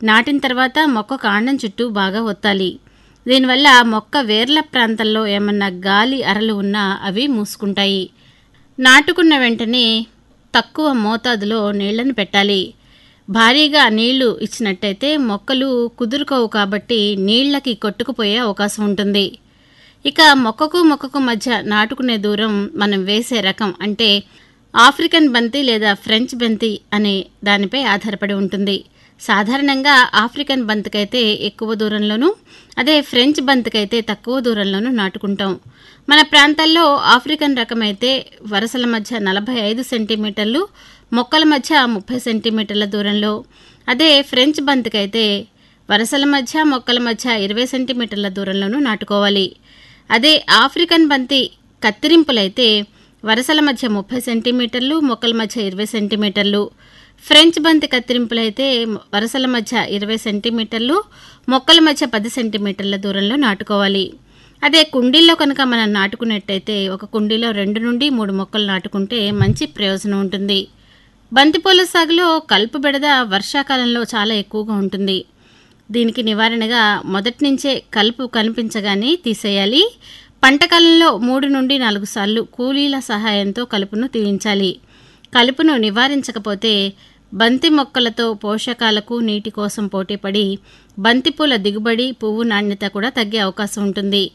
నాటిన తర్వాత మొక్క కాండం చుట్టూ బాగా ఒత్తాలి దీనివల్ల మొక్క వేర్ల ప్రాంతంలో ఏమన్నా గాలి అరలు ఉన్నా అవి మూసుకుంటాయి నాటుకున్న వెంటనే తక్కువ మోతాదులో నీళ్లను పెట్టాలి భారీగా నీళ్లు ఇచ్చినట్టయితే మొక్కలు కుదురుకోవు కాబట్టి నీళ్లకి కొట్టుకుపోయే అవకాశం ఉంటుంది ఇక మొక్కకు మొక్కకు మధ్య నాటుకునే దూరం మనం వేసే రకం అంటే ఆఫ్రికన్ బంతి లేదా ఫ్రెంచ్ బంతి అనే దానిపై ఆధారపడి ఉంటుంది సాధారణంగా ఆఫ్రికన్ బంతికైతే ఎక్కువ దూరంలోనూ అదే ఫ్రెంచ్ బంతికైతే తక్కువ దూరంలోనూ నాటుకుంటాం మన ప్రాంతాల్లో ఆఫ్రికన్ రకం అయితే వరుసల మధ్య నలభై ఐదు సెంటీమీటర్లు మొక్కల మధ్య ముప్పై సెంటీమీటర్ల దూరంలో అదే ఫ్రెంచ్ బంతికైతే వరుసల మధ్య మొక్కల మధ్య ఇరవై సెంటీమీటర్ల దూరంలోనూ నాటుకోవాలి అదే ఆఫ్రికన్ బంతి కత్తిరింపులైతే వరుసల మధ్య ముప్పై సెంటీమీటర్లు మొక్కల మధ్య ఇరవై సెంటీమీటర్లు ఫ్రెంచ్ బంతి కత్తిరింపులైతే వరుసల మధ్య ఇరవై సెంటీమీటర్లు మొక్కల మధ్య పది సెంటీమీటర్ల దూరంలో నాటుకోవాలి అదే కుండీల్లో కనుక మనం నాటుకున్నట్టయితే ఒక కుండీలో రెండు నుండి మూడు మొక్కలు నాటుకుంటే మంచి ప్రయోజనం ఉంటుంది బంతిపూల సాగులో కలుపు బెడద వర్షాకాలంలో చాలా ఎక్కువగా ఉంటుంది దీనికి నివారణగా మొదటి నుంచే కలుపు కనిపించగానే తీసేయాలి పంటకాలంలో మూడు నుండి నాలుగు సార్లు కూలీల సహాయంతో కలుపును తీయించాలి కలుపును నివారించకపోతే బంతి మొక్కలతో పోషకాలకు నీటి కోసం పోటీపడి బంతిపూల దిగుబడి పువ్వు నాణ్యత కూడా తగ్గే అవకాశం ఉంటుంది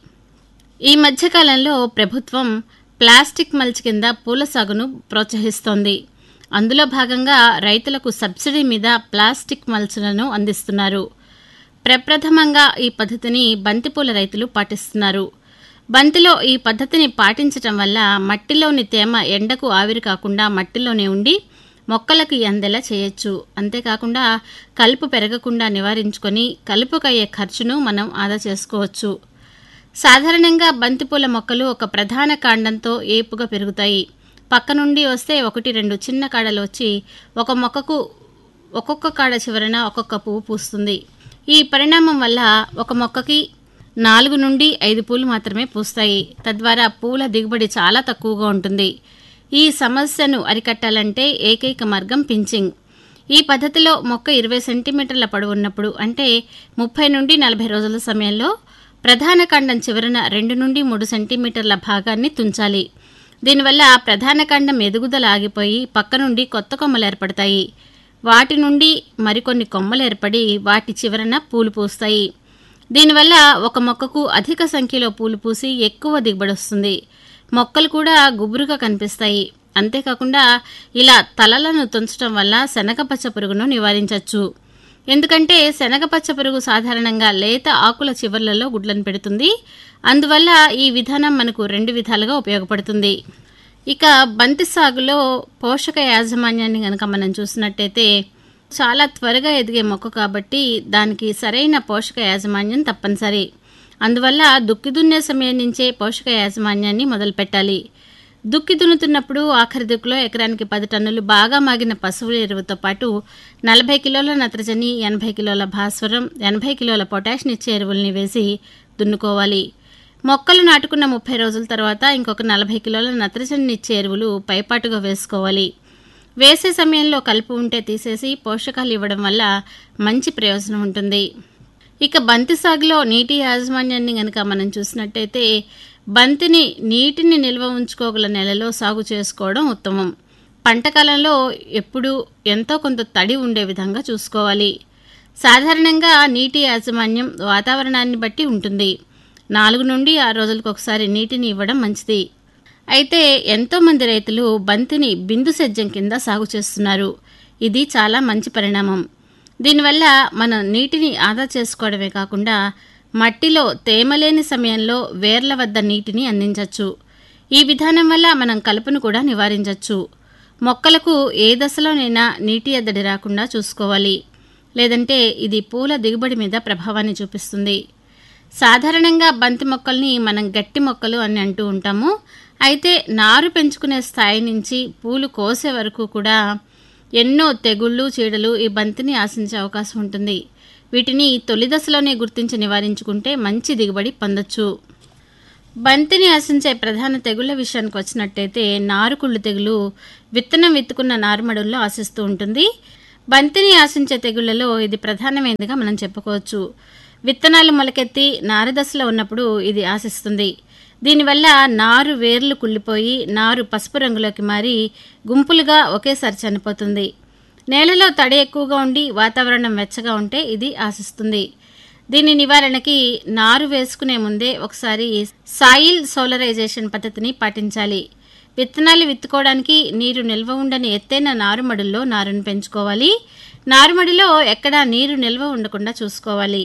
ఈ మధ్యకాలంలో ప్రభుత్వం ప్లాస్టిక్ మల్చ్ కింద పూల సాగును ప్రోత్సహిస్తోంది అందులో భాగంగా రైతులకు సబ్సిడీ మీద ప్లాస్టిక్ మల్చ్లను అందిస్తున్నారు ప్రప్రథమంగా ఈ పద్ధతిని బంతిపూల రైతులు పాటిస్తున్నారు బంతిలో ఈ పద్ధతిని పాటించటం వల్ల మట్టిలోని తేమ ఎండకు ఆవిరి కాకుండా మట్టిలోనే ఉండి మొక్కలకు అందేలా చేయొచ్చు అంతేకాకుండా కలుపు పెరగకుండా నివారించుకొని కలుపుకయ్యే ఖర్చును మనం ఆదా చేసుకోవచ్చు సాధారణంగా బంతిపూల మొక్కలు ఒక ప్రధాన కాండంతో ఏపుగా పెరుగుతాయి పక్క నుండి వస్తే ఒకటి రెండు చిన్న కాడలు వచ్చి ఒక మొక్కకు ఒక్కొక్క కాడ చివరన ఒక్కొక్క పువ్వు పూస్తుంది ఈ పరిణామం వల్ల ఒక మొక్కకి నాలుగు నుండి ఐదు పూలు మాత్రమే పూస్తాయి తద్వారా పూల దిగుబడి చాలా తక్కువగా ఉంటుంది ఈ సమస్యను అరికట్టాలంటే ఏకైక మార్గం పించింగ్ ఈ పద్ధతిలో మొక్క ఇరవై సెంటీమీటర్ల పొడవు ఉన్నప్పుడు అంటే ముప్పై నుండి నలభై రోజుల సమయంలో ప్రధాన కాండం చివరన రెండు నుండి మూడు సెంటీమీటర్ల భాగాన్ని తుంచాలి దీనివల్ల ప్రధాన కాండం ఎదుగుదల ఆగిపోయి పక్క నుండి కొత్త కొమ్మలు ఏర్పడతాయి వాటి నుండి మరికొన్ని కొమ్మలు ఏర్పడి వాటి చివరన పూలు పూస్తాయి దీనివల్ల ఒక మొక్కకు అధిక సంఖ్యలో పూలు పూసి ఎక్కువ దిగుబడి వస్తుంది మొక్కలు కూడా గుబురుగా కనిపిస్తాయి అంతేకాకుండా ఇలా తలలను తుంచడం వల్ల శనగపచ్చ పురుగును నివారించవచ్చు ఎందుకంటే శనగపచ్చ పురుగు సాధారణంగా లేత ఆకుల చివర్లలో గుడ్లను పెడుతుంది అందువల్ల ఈ విధానం మనకు రెండు విధాలుగా ఉపయోగపడుతుంది ఇక బంతి సాగులో పోషక యాజమాన్యాన్ని కనుక మనం చూసినట్టయితే చాలా త్వరగా ఎదిగే మొక్క కాబట్టి దానికి సరైన పోషక యాజమాన్యం తప్పనిసరి అందువల్ల దుక్కి దున్నే సమయం నుంచే పోషక యాజమాన్యాన్ని మొదలుపెట్టాలి దుక్కి దున్నుతున్నప్పుడు ఆఖరి దుక్కులో ఎకరానికి పది టన్నులు బాగా మాగిన పశువుల ఎరువుతో పాటు నలభై కిలోల నత్రజని ఎనభై కిలోల భాస్వరం ఎనభై కిలోల పొటాషియం ఇచ్చే ఎరువుల్ని వేసి దున్నుకోవాలి మొక్కలు నాటుకున్న ముప్పై రోజుల తర్వాత ఇంకొక నలభై కిలోల నత్రజని ఇచ్చే ఎరువులు పైపాటుగా వేసుకోవాలి వేసే సమయంలో కలుపు ఉంటే తీసేసి పోషకాలు ఇవ్వడం వల్ల మంచి ప్రయోజనం ఉంటుంది ఇక బంతి సాగులో నీటి యాజమాన్యాన్ని గనక మనం చూసినట్టయితే బంతిని నీటిని నిల్వ ఉంచుకోగల నెలలో సాగు చేసుకోవడం ఉత్తమం పంటకాలంలో ఎప్పుడు ఎంతో కొంత తడి ఉండే విధంగా చూసుకోవాలి సాధారణంగా నీటి యాజమాన్యం వాతావరణాన్ని బట్టి ఉంటుంది నాలుగు నుండి ఆరు రోజులకు ఒకసారి నీటిని ఇవ్వడం మంచిది అయితే ఎంతో మంది రైతులు బంతిని బిందు సేద్యం కింద సాగు చేస్తున్నారు ఇది చాలా మంచి పరిణామం దీనివల్ల మనం నీటిని ఆదా చేసుకోవడమే కాకుండా మట్టిలో తేమ లేని సమయంలో వేర్ల వద్ద నీటిని అందించవచ్చు ఈ విధానం వల్ల మనం కలుపును కూడా నివారించవచ్చు మొక్కలకు ఏ దశలోనైనా నీటి ఎద్దడి రాకుండా చూసుకోవాలి లేదంటే ఇది పూల దిగుబడి మీద ప్రభావాన్ని చూపిస్తుంది సాధారణంగా బంతి మొక్కల్ని మనం గట్టి మొక్కలు అని అంటూ ఉంటాము అయితే నారు పెంచుకునే స్థాయి నుంచి పూలు కోసే వరకు కూడా ఎన్నో తెగుళ్ళు చీడలు ఈ బంతిని ఆశించే అవకాశం ఉంటుంది వీటిని తొలి దశలోనే గుర్తించి నివారించుకుంటే మంచి దిగుబడి పొందొచ్చు బంతిని ఆశించే ప్రధాన తెగుళ్ల విషయానికి వచ్చినట్టయితే నారుకుళ్ళు తెగులు విత్తనం విత్తుకున్న నారుమడుల్లో ఆశిస్తూ ఉంటుంది బంతిని ఆశించే తెగుళ్లలో ఇది ప్రధానమైనదిగా మనం చెప్పుకోవచ్చు విత్తనాలు మొలకెత్తి నారదశలో ఉన్నప్పుడు ఇది ఆశిస్తుంది దీనివల్ల నారు వేర్లు కుళ్ళిపోయి నారు పసుపు రంగులోకి మారి గుంపులుగా ఒకేసారి చనిపోతుంది నేలలో తడి ఎక్కువగా ఉండి వాతావరణం వెచ్చగా ఉంటే ఇది ఆశిస్తుంది దీని నివారణకి నారు వేసుకునే ముందే ఒకసారి సాయిల్ సోలరైజేషన్ పద్ధతిని పాటించాలి విత్తనాలు విత్తుకోవడానికి నీరు నిల్వ ఉండని ఎత్తైన నారుమడుల్లో నారును పెంచుకోవాలి నారుమడిలో ఎక్కడా నీరు నిల్వ ఉండకుండా చూసుకోవాలి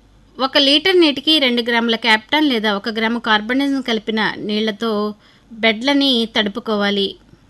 ఒక లీటర్ నీటికి రెండు గ్రాముల క్యాప్టాన్ లేదా ఒక గ్రాము కార్బనిజం కలిపిన నీళ్లతో బెడ్లని తడుపుకోవాలి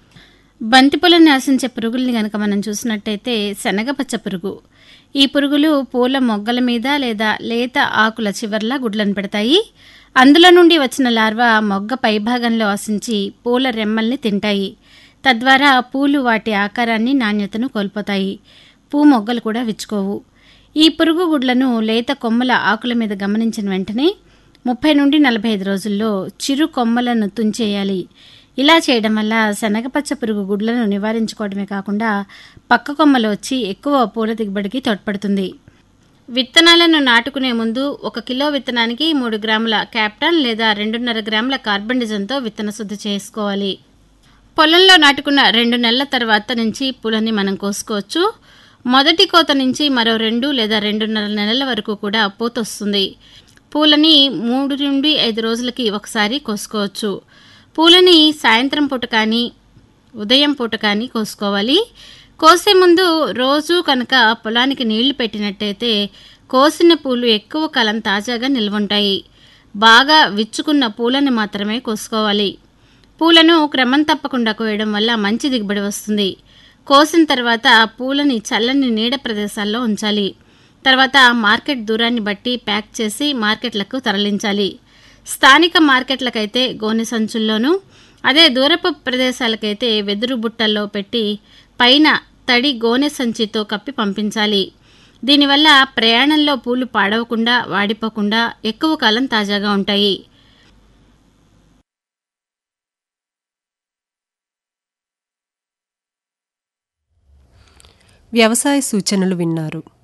బంతిపూలను ఆశించే పురుగుల్ని గనక మనం చూసినట్టయితే శనగపచ్చ పురుగు ఈ పురుగులు పూల మొగ్గల మీద లేదా లేత ఆకుల చివర్లా గుడ్లను పెడతాయి అందులో నుండి వచ్చిన లార్వా మొగ్గ పైభాగంలో ఆశించి పూల రెమ్మల్ని తింటాయి తద్వారా పూలు వాటి ఆకారాన్ని నాణ్యతను కోల్పోతాయి పూ మొగ్గలు కూడా విచ్చుకోవు ఈ పురుగు గుడ్లను లేత కొమ్మల ఆకుల మీద గమనించిన వెంటనే ముప్పై నుండి నలభై ఐదు రోజుల్లో చిరు కొమ్మలను తుంచేయాలి ఇలా చేయడం వల్ల శనగపచ్చ పురుగు గుడ్లను నివారించుకోవడమే కాకుండా పక్క కొమ్మలు వచ్చి ఎక్కువ పూల దిగుబడికి తోడ్పడుతుంది విత్తనాలను నాటుకునే ముందు ఒక కిలో విత్తనానికి మూడు గ్రాముల క్యాప్టాన్ లేదా రెండున్నర గ్రాముల కార్బన్ డిజన్తో విత్తన శుద్ధి చేసుకోవాలి పొలంలో నాటుకున్న రెండు నెలల తర్వాత నుంచి పూలని మనం కోసుకోవచ్చు మొదటి కోత నుంచి మరో రెండు లేదా రెండున్నర నెలల వరకు కూడా పూత వస్తుంది పూలని మూడు నుండి ఐదు రోజులకి ఒకసారి కోసుకోవచ్చు పూలని సాయంత్రం పూట కానీ ఉదయం పూట కానీ కోసుకోవాలి కోసే ముందు రోజు కనుక పొలానికి నీళ్లు పెట్టినట్టయితే కోసిన పూలు ఎక్కువ కాలం తాజాగా నిల్వుంటాయి బాగా విచ్చుకున్న పూలను మాత్రమే కోసుకోవాలి పూలను క్రమం తప్పకుండా కోయడం వల్ల మంచి దిగుబడి వస్తుంది కోసిన తర్వాత పూలని చల్లని నీడ ప్రదేశాల్లో ఉంచాలి తర్వాత మార్కెట్ దూరాన్ని బట్టి ప్యాక్ చేసి మార్కెట్లకు తరలించాలి స్థానిక మార్కెట్లకైతే గోనె సంచుల్లోనూ అదే దూరపు ప్రదేశాలకైతే వెదురు బుట్టల్లో పెట్టి పైన తడి గోనె సంచితో కప్పి పంపించాలి దీనివల్ల ప్రయాణంలో పూలు పాడవకుండా వాడిపోకుండా ఎక్కువ కాలం తాజాగా ఉంటాయి వ్యవసాయ సూచనలు విన్నారు